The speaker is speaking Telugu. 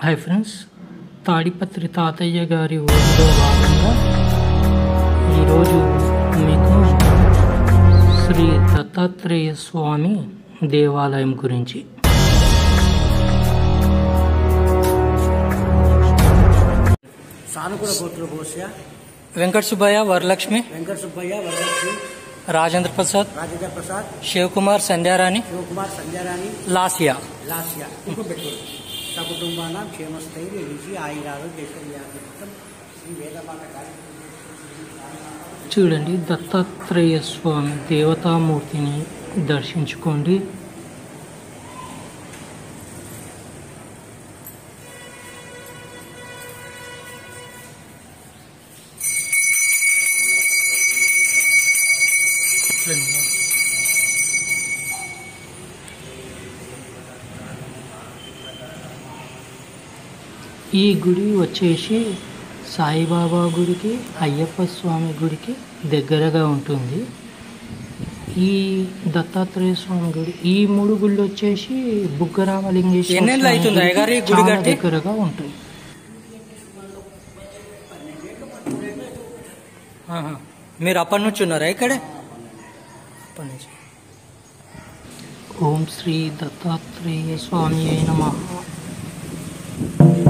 హాయ్ ఫ్రెండ్స్ తాడిపత్రి తాతయ్య గారి ఊరిలో భాగంగా ఈరోజు మీకు శ్రీ దత్తాత్రేయ స్వామి దేవాలయం గురించి సానుకూల గోత్ర గోస్య వెంకట సుబ్బయ్య వరలక్ష్మి వెంకట సుబ్బయ్య వరలక్ష్మి రాజేంద్ర ప్రసాద్ రాజేంద్ర ప్రసాద్ శివకుమార్ సంధ్యారాణి శివకుమార్ సంధ్యారాణి లాసియా లాస్య పెట్టుకోండి సకుటుంబానం క్షేమస్థైర్య విజయ ఆయురారోగ్య ఐశ్వర్యాభివృద్ధం శ్రీ వేదమాత గారి చూడండి దత్తాత్రేయ స్వామి దేవతామూర్తిని దర్శించుకోండి ఈ గుడి వచ్చేసి సాయిబాబా గుడికి అయ్యప్ప స్వామి గుడికి దగ్గరగా ఉంటుంది ఈ దత్తాత్రేయ స్వామి గుడి ఈ మూడు గుళ్ళు వచ్చేసి బుగ్గరామలింగేశ్వర ఎన్నేళ్ళు స్వామి అవుతుంది గుడికి అయ్యగారు ఈ గుడి చాలా కట్టి? దగ్గరగా ఉంటాయి ఆహా. మీరు అప్పటి నుంచి ఉన్నారా ఇక్కడే అప్పటి నుంచి ఓం శ్రీ దత్తాత్రేయ స్వామి అయిన